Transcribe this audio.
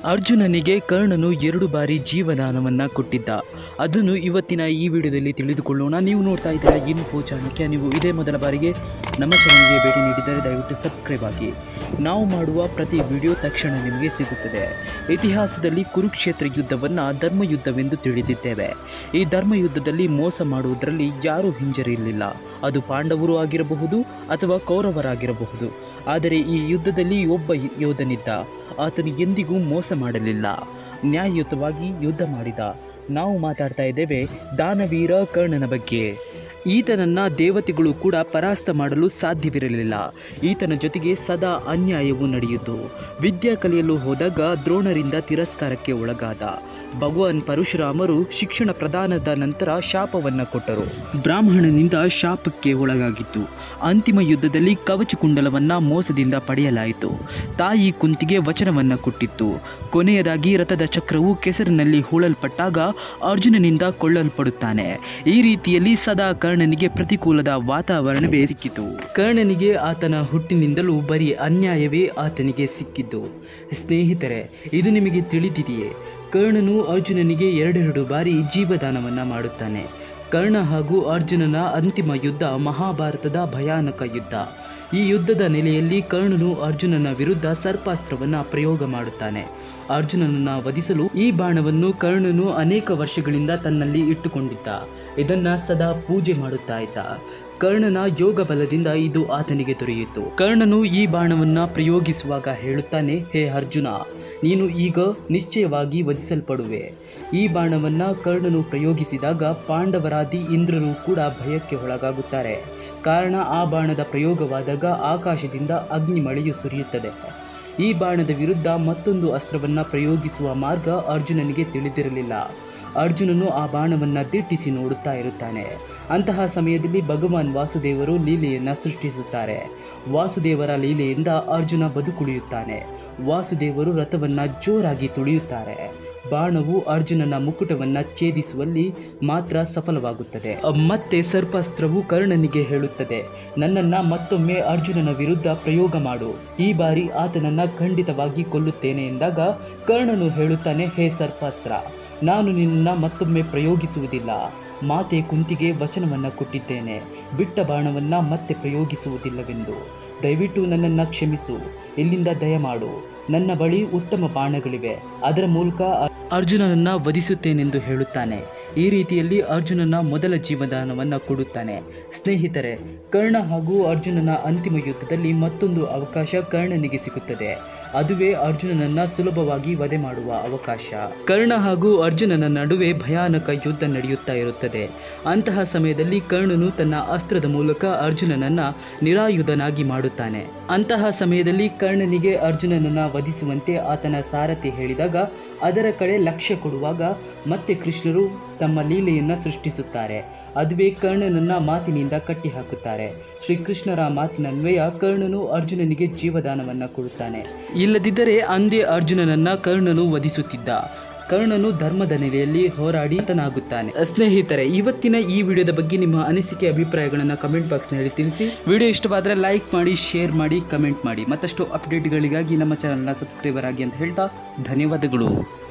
ಅರ್ಜುನನಿಗೆ ಕರ್ಣನು ಎರಡು ಬಾರಿ ಜೀವದಾನವನ್ನ ಕೊಟ್ಟಿದ್ದ ಅದನ್ನು ಇವತ್ತಿನ ಈ ವಿಡಿಯೋದಲ್ಲಿ ತಿಳಿದುಕೊಳ್ಳೋಣ ನೀವು ನೋಡ್ತಾ ಇದ್ದೀರಾ ಇನ್ಫೋ ಚಾಣಕ್ಯ ನೀವು ಇದೇ ಮೊದಲ ಬಾರಿಗೆ ನಮ್ಮ ಚಾನಲ್ಗೆ ಭೇಟಿ ನೀಡಿದರೆ ದಯವಿಟ್ಟು ಸಬ್ಸ್ಕ್ರೈಬ್ ಆಗಿ ನಾವು ಮಾಡುವ ಪ್ರತಿ ವಿಡಿಯೋ ತಕ್ಷಣ ನಿಮಗೆ ಸಿಗುತ್ತದೆ ಇತಿಹಾಸದಲ್ಲಿ ಕುರುಕ್ಷೇತ್ರ ಯುದ್ಧವನ್ನು ಧರ್ಮಯುದ್ಧವೆಂದು ತಿಳಿದಿದ್ದೇವೆ ಈ ಧರ್ಮಯುದ್ಧದಲ್ಲಿ ಮೋಸ ಮಾಡುವುದರಲ್ಲಿ ಯಾರೂ ಹಿಂಜರಿರಲಿಲ್ಲ ಅದು ಪಾಂಡವರು ಆಗಿರಬಹುದು ಅಥವಾ ಕೌರವರಾಗಿರಬಹುದು ಆದರೆ ಈ ಯುದ್ಧದಲ್ಲಿ ಒಬ್ಬ ಯೋಧನಿದ್ದ ಆತನು ಎಂದಿಗೂ ಮೋಸ ಮಾಡಲಿಲ್ಲ ನ್ಯಾಯಯುತವಾಗಿ ಯುದ್ಧ ಮಾಡಿದ ನಾವು ಮಾತಾಡ್ತಾ ಇದ್ದೇವೆ ದಾನವೀರ ಕರ್ಣನ ಬಗ್ಗೆ ಈತನನ್ನ ದೇವತೆಗಳು ಕೂಡ ಪರಾಸ್ತ ಮಾಡಲು ಸಾಧ್ಯವಿರಲಿಲ್ಲ ಈತನ ಜೊತೆಗೆ ಸದಾ ಅನ್ಯಾಯವು ನಡೆಯಿತು ವಿದ್ಯಾ ಕಲಿಯಲು ಹೋದಾಗ ದ್ರೋಣರಿಂದ ತಿರಸ್ಕಾರಕ್ಕೆ ಒಳಗಾದ ಭಗವಾನ್ ಪರಶುರಾಮರು ಶಿಕ್ಷಣ ಪ್ರದಾನದ ನಂತರ ಶಾಪವನ್ನ ಕೊಟ್ಟರು ಬ್ರಾಹ್ಮಣನಿಂದ ಶಾಪಕ್ಕೆ ಒಳಗಾಗಿತ್ತು ಅಂತಿಮ ಯುದ್ಧದಲ್ಲಿ ಕವಚ ಕುಂಡಲವನ್ನ ಮೋಸದಿಂದ ಪಡೆಯಲಾಯಿತು ತಾಯಿ ಕುಂತಿಗೆ ವಚನವನ್ನ ಕೊಟ್ಟಿತ್ತು ಕೊನೆಯದಾಗಿ ರಥದ ಚಕ್ರವು ಕೆಸರಿನಲ್ಲಿ ಹೂಳಲ್ಪಟ್ಟಾಗ ಅರ್ಜುನನಿಂದ ಕೊಳ್ಳಲ್ಪಡುತ್ತಾನೆ ಈ ರೀತಿಯಲ್ಲಿ ಸದಾ ಕರ್ಣನಿಗೆ ಪ್ರತಿಕೂಲದ ವಾತಾವರಣವೇ ಸಿಕ್ಕಿತು ಕರ್ಣನಿಗೆ ಆತನ ಹುಟ್ಟಿನಿಂದಲೂ ಬರೀ ಅನ್ಯಾಯವೇ ಆತನಿಗೆ ಸಿಕ್ಕಿದ್ದು ಸ್ನೇಹಿತರೆ ಇದು ನಿಮಗೆ ತಿಳಿದಿದೆಯೇ ಕರ್ಣನು ಅರ್ಜುನನಿಗೆ ಎರಡೆರಡು ಬಾರಿ ಜೀವದಾನವನ್ನ ಮಾಡುತ್ತಾನೆ ಕರ್ಣ ಹಾಗೂ ಅರ್ಜುನನ ಅಂತಿಮ ಯುದ್ಧ ಮಹಾಭಾರತದ ಭಯಾನಕ ಯುದ್ಧ ಈ ಯುದ್ಧದ ನೆಲೆಯಲ್ಲಿ ಕರ್ಣನು ಅರ್ಜುನನ ವಿರುದ್ಧ ಸರ್ಪಾಸ್ತ್ರವನ್ನ ಪ್ರಯೋಗ ಮಾಡುತ್ತಾನೆ ಅರ್ಜುನನನ್ನ ವಧಿಸಲು ಈ ಬಾಣವನ್ನು ಕರ್ಣನು ಅನೇಕ ವರ್ಷಗಳಿಂದ ತನ್ನಲ್ಲಿ ಇಟ್ಟುಕೊಂಡಿದ್ದ ಇದನ್ನ ಸದಾ ಪೂಜೆ ಮಾಡುತ್ತಾ ಇದ್ದ ಕರ್ಣನ ಯೋಗ ಬಲದಿಂದ ಇದು ಆತನಿಗೆ ದೊರೆಯಿತು ಕರ್ಣನು ಈ ಬಾಣವನ್ನ ಪ್ರಯೋಗಿಸುವಾಗ ಹೇಳುತ್ತಾನೆ ಹೇ ಅರ್ಜುನ ನೀನು ಈಗ ನಿಶ್ಚಯವಾಗಿ ವಧಿಸಲ್ಪಡುವೆ ಈ ಬಾಣವನ್ನ ಕರ್ಣನು ಪ್ರಯೋಗಿಸಿದಾಗ ಪಾಂಡವರಾದಿ ಇಂದ್ರರು ಕೂಡ ಭಯಕ್ಕೆ ಒಳಗಾಗುತ್ತಾರೆ ಕಾರಣ ಆ ಬಾಣದ ಪ್ರಯೋಗವಾದಾಗ ಆಕಾಶದಿಂದ ಅಗ್ನಿ ಮಳೆಯು ಸುರಿಯುತ್ತದೆ ಈ ಬಾಣದ ವಿರುದ್ಧ ಮತ್ತೊಂದು ಅಸ್ತ್ರವನ್ನ ಪ್ರಯೋಗಿಸುವ ಮಾರ್ಗ ಅರ್ಜುನನಿಗೆ ತಿಳಿದಿರಲಿಲ್ಲ ಅರ್ಜುನನು ಆ ಬಾಣವನ್ನ ದಿಟ್ಟಿಸಿ ನೋಡುತ್ತಾ ಇರುತ್ತಾನೆ ಅಂತಹ ಸಮಯದಲ್ಲಿ ಭಗವಾನ್ ವಾಸುದೇವರು ಲೀಲೆಯನ್ನ ಸೃಷ್ಟಿಸುತ್ತಾರೆ ವಾಸುದೇವರ ಲೀಲೆಯಿಂದ ಅರ್ಜುನ ಬದುಕುಳಿಯುತ್ತಾನೆ ವಾಸುದೇವರು ರಥವನ್ನ ಜೋರಾಗಿ ತುಳಿಯುತ್ತಾರೆ ಬಾಣವು ಅರ್ಜುನನ ಮುಕುಟವನ್ನ ಛೇದಿಸುವಲ್ಲಿ ಮಾತ್ರ ಸಫಲವಾಗುತ್ತದೆ ಮತ್ತೆ ಸರ್ಪಾಸ್ತ್ರವು ಕರ್ಣನಿಗೆ ಹೇಳುತ್ತದೆ ನನ್ನನ್ನ ಮತ್ತೊಮ್ಮೆ ಅರ್ಜುನನ ವಿರುದ್ಧ ಪ್ರಯೋಗ ಮಾಡು ಈ ಬಾರಿ ಆತನನ್ನ ಖಂಡಿತವಾಗಿ ಕೊಲ್ಲುತ್ತೇನೆ ಎಂದಾಗ ಕರ್ಣನು ಹೇಳುತ್ತಾನೆ ಹೇ ಸರ್ಪಾಸ್ತ್ರ ನಾನು ನಿನ್ನ ಮತ್ತೊಮ್ಮೆ ಪ್ರಯೋಗಿಸುವುದಿಲ್ಲ ಮಾತೆ ಕುಂತಿಗೆ ವಚನವನ್ನ ಕೊಟ್ಟಿದ್ದೇನೆ ಬಿಟ್ಟ ಬಾಣವನ್ನ ಮತ್ತೆ ಪ್ರಯೋಗಿಸುವುದಿಲ್ಲವೆಂದು ದಯವಿಟ್ಟು ನನ್ನನ್ನ ಕ್ಷಮಿಸು ಇಲ್ಲಿಂದ ದಯಮಾಡು ನನ್ನ ಬಳಿ ಉತ್ತಮ ಬಾಣಗಳಿವೆ ಅದರ ಮೂಲಕ ಅರ್ಜುನನನ್ನ ವಧಿಸುತ್ತೇನೆಂದು ಹೇಳುತ್ತಾನೆ ಈ ರೀತಿಯಲ್ಲಿ ಅರ್ಜುನನ ಮೊದಲ ಜೀವದಾನವನ್ನ ಕೊಡುತ್ತಾನೆ ಸ್ನೇಹಿತರೆ ಕರ್ಣ ಹಾಗೂ ಅರ್ಜುನನ ಅಂತಿಮ ಯುದ್ಧದಲ್ಲಿ ಮತ್ತೊಂದು ಅವಕಾಶ ಕರ್ಣನಿಗೆ ಸಿಗುತ್ತದೆ ಅದುವೇ ಅರ್ಜುನನನ್ನ ಸುಲಭವಾಗಿ ವಧೆ ಮಾಡುವ ಅವಕಾಶ ಕರ್ಣ ಹಾಗೂ ಅರ್ಜುನನ ನಡುವೆ ಭಯಾನಕ ಯುದ್ಧ ನಡೆಯುತ್ತಾ ಇರುತ್ತದೆ ಅಂತಹ ಸಮಯದಲ್ಲಿ ಕರ್ಣನು ತನ್ನ ಅಸ್ತ್ರದ ಮೂಲಕ ಅರ್ಜುನನನ್ನ ನಿರಾಯುಧನಾಗಿ ಮಾಡುತ್ತಾನೆ ಅಂತಹ ಸಮಯದಲ್ಲಿ ಕರ್ಣನಿಗೆ ಅರ್ಜುನನನ್ನ ವಧಿಸುವಂತೆ ಆತನ ಸಾರಥಿ ಹೇಳಿದಾಗ ಅದರ ಕಡೆ ಲಕ್ಷ್ಯ ಕೊಡುವಾಗ ಮತ್ತೆ ಕೃಷ್ಣರು ತಮ್ಮ ಲೀಲೆಯನ್ನ ಸೃಷ್ಟಿಸುತ್ತಾರೆ ಅದುವೇ ಕರ್ಣನನ್ನ ಮಾತಿನಿಂದ ಕಟ್ಟಿ ಹಾಕುತ್ತಾರೆ ಶ್ರೀಕೃಷ್ಣರ ಮಾತಿನನ್ವಯ ಕರ್ಣನು ಅರ್ಜುನನಿಗೆ ಜೀವದಾನವನ್ನ ಕೊಡುತ್ತಾನೆ ಇಲ್ಲದಿದ್ದರೆ ಅಂದೇ ಅರ್ಜುನನನ್ನ ಕರ್ಣನು ವಧಿಸುತ್ತಿದ್ದ ಕರ್ಣನು ಧರ್ಮದ ನೆಲೆಯಲ್ಲಿ ಹೋರಾಡಿ ಆತನಾಗುತ್ತಾನೆ ಸ್ನೇಹಿತರೆ ಇವತ್ತಿನ ಈ ವಿಡಿಯೋದ ಬಗ್ಗೆ ನಿಮ್ಮ ಅನಿಸಿಕೆ ಅಭಿಪ್ರಾಯಗಳನ್ನು ಕಮೆಂಟ್ ಬಾಕ್ಸ್ನಲ್ಲಿ ತಿಳಿಸಿ ವಿಡಿಯೋ ಇಷ್ಟವಾದರೆ ಲೈಕ್ ಮಾಡಿ ಶೇರ್ ಮಾಡಿ ಕಮೆಂಟ್ ಮಾಡಿ ಮತ್ತಷ್ಟು ಅಪ್ಡೇಟ್ಗಳಿಗಾಗಿ ನಮ್ಮ ಚಾನಲ್ನ ಸಬ್ಸ್ಕ್ರೈಬರ್ ಆಗಿ ಅಂತ ಹೇಳ್ತಾ ಧನ್ಯವಾದಗಳು